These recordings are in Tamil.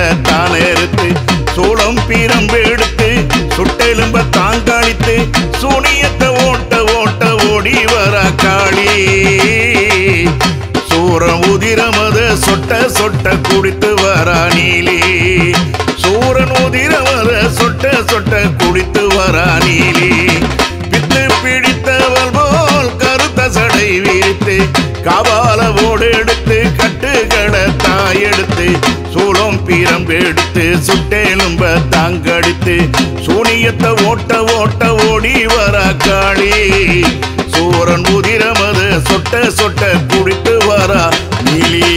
கட்டுகளை தான் எடுத்து சூளம் பீரம்பு எடுத்து சுட்டெலும்ப தாங்காளித்து சூனியத்தை ஓட்ட ஓட்ட ஓடி வர காளி சூரம் உதிரமத சொட்ட சொட்ட குடித்து வரா நீலி சூரன் உதிரமத சொட்ட சொட்ட குடித்து வரா நீலி பித்து பிடித்தவள் போல் கருத்த சடை விரித்து கபால ஓடு எடுத்து கட்டுகளை தாய் எடுத்து சூளம் பீரம்பு எடுத்து சுட்டெலும்ப தாங்கடித்து சூனியத்தை ஓட்ட ஓட்ட ஓடி வர காளி சூரன் உதிரமத சொட்ட சொட்ட குடித்து வரா நீலி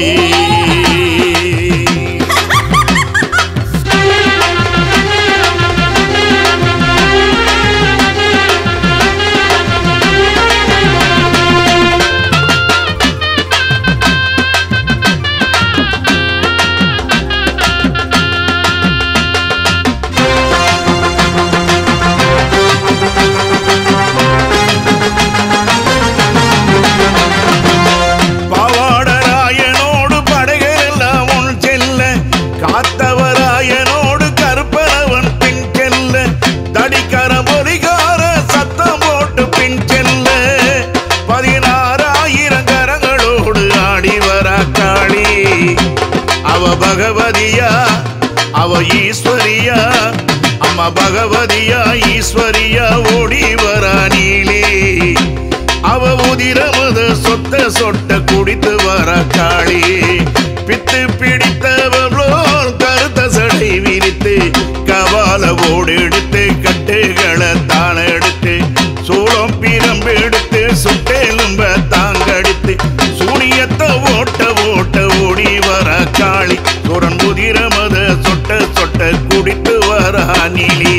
பாவாடராயனோடு படைகள் எல்லாம் உன் செல்ல காத்தவராயனோடு கருப்பனவன் பின் செல்ல தடிக்கர பொறிகார சத்தம் போட்டு பின் செல்ல பதினாறாயிரம் கரங்களோடு ஆடி வரா காளி அவ பகவதியா அவ ஈஸ்வரியா அம்மா பகவதியா ஈஸ்வரியா ஓடி வரா நீலி அவ உதிரமத சொத்த சொட்ட குடித்து வர காளி பித்து பிடித்தவளோர் கருத்த சடை விரித்து கபால ஓடு எடுத்து கட்டுகளை தான எடுத்து சூளம் பீரம்பு எடுத்து சுட்டெலும்ப தாங்கடித்து சூனியத்தை ஓட்ட ஓட்ட ஓடி வர காளி சுரன் உதிரமத சொட்ட சொட்ட குடித்து வர நீலி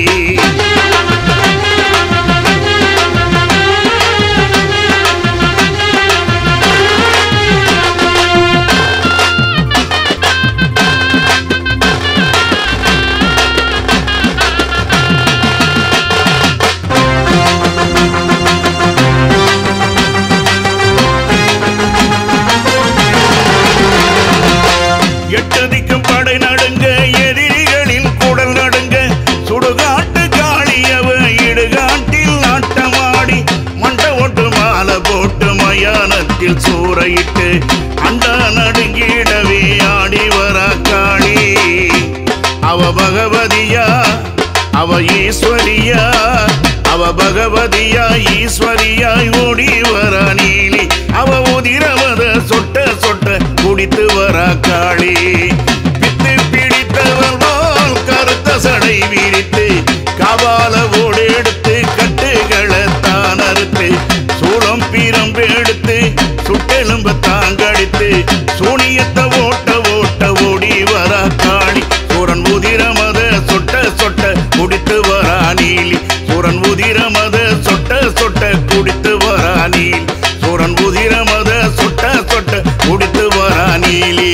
எட்டு திக்கும் படை நடுங்க எதிரிகளின் குடல் நடுங்க சுடுகாட்டு காளியவ இடுகாட்டில் நாட்டமாடி மண்ட ஓட்டு மாலை போட்டு மயானத்தில் சூறையிட்டு அண்டா நடுங்கிடவே ஆடி வர காளி அவ பகவதியா அவ ஈஸ்வரியா அவ பகவதியா ஈஸ்வரியாய் ஓடி வர நீலி அவ உதிரவத சொட்ட சொட்ட குடித்து வர காளி பித்து பிடித்தவள் போல் கருத்த சடை விரித்து கபால ஓடு எடுத்து கட்டுகளை தான் அறுத்து சூளம் பீரம்பு எடுத்து சுட்டெலும்பு தாங்கடித்து சூனியத்தை ஓட்ட ஓட்ட ஓடி வர காளி சூரன் உதிரமத சொட்ட சொட்ட குடித்து வரா நீலி சூரன் உதிரமத சொட்ட சொட்ட குடித்து வரா நீலி சூரன் உதிரமத சொட்ட சொட்ட குடித்து வரா நீலி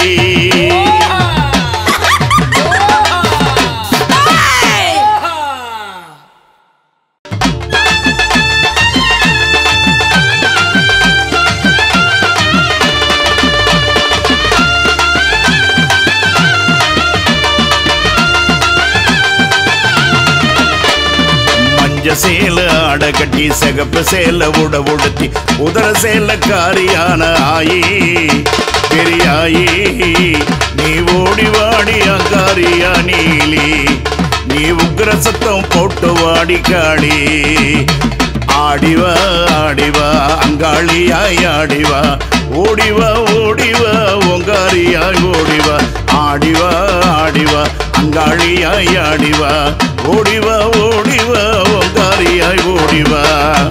மஞ்ச சேல ஆட கட்டி சிகப்பு சேல உட உடுத்தி உதர சேல காரியான ஆயி பெரியாயி நீ ஓடி வாடி அங்காரியா நீலி நீ உக்ர சத்தம் போட்டு வாடி காளி ஆடிவா ஆடிவா அங்காளியாய் ஆடிவா ஓடிவா ஓடிவா ஒங்காரியாய் ஓடிவா ஆடிவா ஆடிவா அங்காளியாய் ஆடிவா ஓடிவா ஓடிவா ஒங்காரியாய் ஓடிவா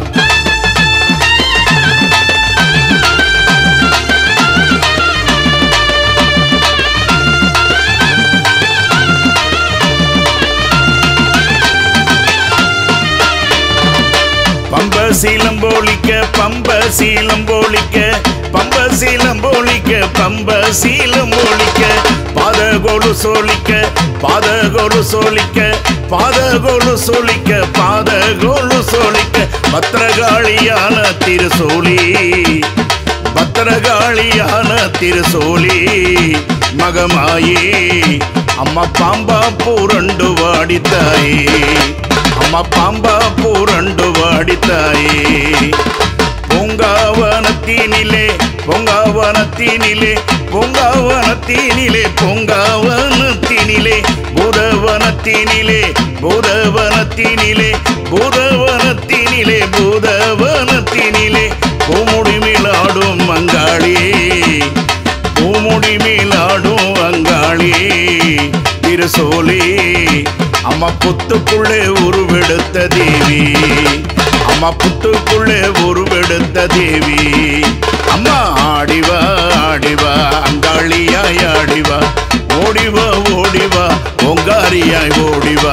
பம்ப சீலம் போலிக்க பம்ப சீலம் போலிக்க பம்ப சீலம் போலிக்க பம்ப சீலம் போலிக்க பாத கோடு சோலிக்க பாத கோடு சோலிக்க பாத கோடு சோலிக்க பாத கோடு சோலிக்க பத்திரகாளியான திருசோலி பத்திரகாளியான திருசோலி மகமாயி அம்மா பாம்பா பூரண்டு வாடித்தாயே அம்மா பாம்பா பூரண்டு வாடித்தாயே பொங்காவனத்தினிலே பொங்காவனத்தினிலே பொங்காவனத்தினிலே பொங்காவனத்தினிலே புதவனத்தினிலே புதவனத்தினிலே புதவனத்தினிலே புதவனத்தினிலே பூமுடி மேலாடும் மங்காளியே பூமுடி மேலாடும் அங்காளி திருசோலே அம்மா புத்துக்குள்ளே உருவெடுத்த தேவி அம்மா புத்துக்குள்ளே உருவெடுத்த தேவி அம்மா ஆடிவா ஆடிவா அங்காளியாய் ஆடிவா ஓடிவா ஓடிவா ஓங்காரியாய் ஓடிவா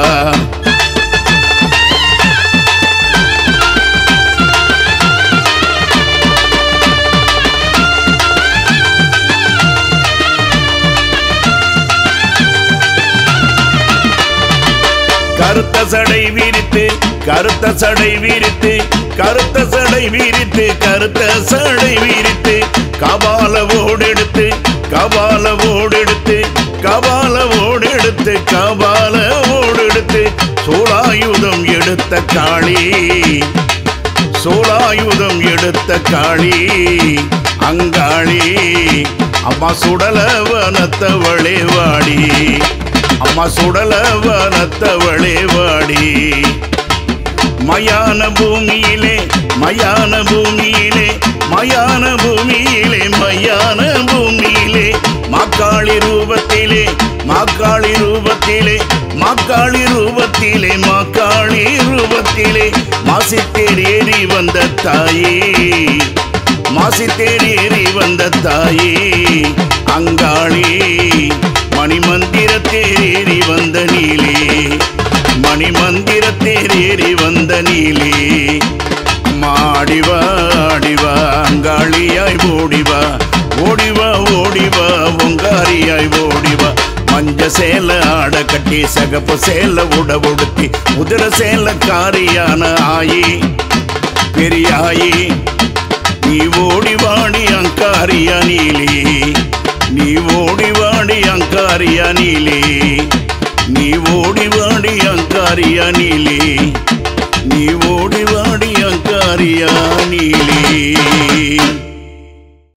கருத்த சடை விரித்து கருத்த சடை விரித்து கருத்த சடை விரித்து கருத்த சடை விரித்து கபால ஓடெடுத்து கபால ஓடெடுத்து கபால ஓடெடுத்து கபால ஓடெடுத்து சூலாயுதம் எடுத்த காளி சூலாயுதம் எடுத்த காளி அங்காளி அம்மா சுடலவனத்தவளே வாடி அம்மா சுடலவனத்தவளே வாடி மயான பூமியிலே மயான பூமியிலே மயான பூமியிலே மயான பூமியிலே மாக்காளி ரூபத்திலே மாக்காளி ரூபத்திலே மாக்காளி ரூபத்திலே மாக்காளி ரூபத்திலே மாசித்தேர் ஏறி வந்த தாயே மாசித்தேர் ஏறி வந்த தாயே அங்காளி மணிமந்திரத்தேர் ஏறி வந்த நீலே மணிமந்திரத்தேர் ஏறி வந்த நீலே மாடிவா ஆடிவா அங்காளியாய் ஓடிவா ஓடிவா ஓடிவா ஒங்காரியாய் ஓடிவா மஞ்ச சேல ஆட கட்டி சகப்பு சேல உட உடுத்தி உதிர சேல காரியான ஆயி பெரியாயி நீ ஓடி வாடி அங்காரியா நீலி நீ ஓடி வாடி அங்காரியா நீலி நீ ஓடி வாடி அங்காரியா நீலி நீ ஓடி வாடி அங்காரியா நீலி